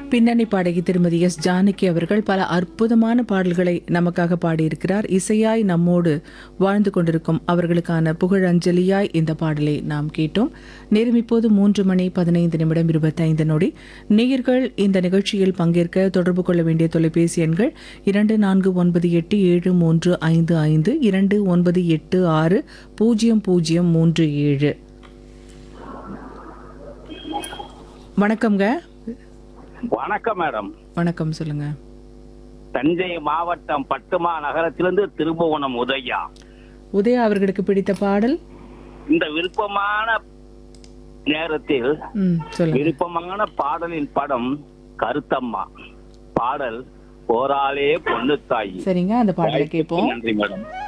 பின்னணி பாடகி திருமதி எஸ் ஜானகி அவர்கள் பல அற்புதமான பாடல்களை நமக்காக பாடியிருக்கிறார் இசையாய் நம்மோடு வாழ்ந்து கொண்டிருக்கும் அவர்களுக்கான புகழஞ்சலியாய் இந்த பாடலை நாம் கேட்டோம் நேரம் இப்போது மூன்று மணி பதினைந்து நிமிடம் இருபத்தைந்து நொடி நேயர்கள் இந்த நிகழ்ச்சியில் பங்கேற்க தொடர்பு கொள்ள வேண்டிய தொலைபேசி எண்கள் இரண்டு நான்கு ஒன்பது எட்டு ஏழு மூன்று ஐந்து ஐந்து இரண்டு ஒன்பது எட்டு ஆறு பூஜ்ஜியம் பூஜ்ஜியம் மூன்று ஏழு வணக்கம்ங்க வணக்கம் மேடம் வணக்கம் சொல்லுங்க தஞ்சை மாவட்டம் பட்டுமா நகரத்திலிருந்து திருபுவனம் உதயா உதயா அவர்களுக்கு பிடித்த பாடல் இந்த விருப்பமான நேரத்தில் ம் சொல்லுங்க விருப்பமான பாடலின் படம் கருத்தம்மா பாடல் போராளே பொண்ணு தாயி சரிங்க அந்த பாடலை கேட்போம் நன்றி மேடம்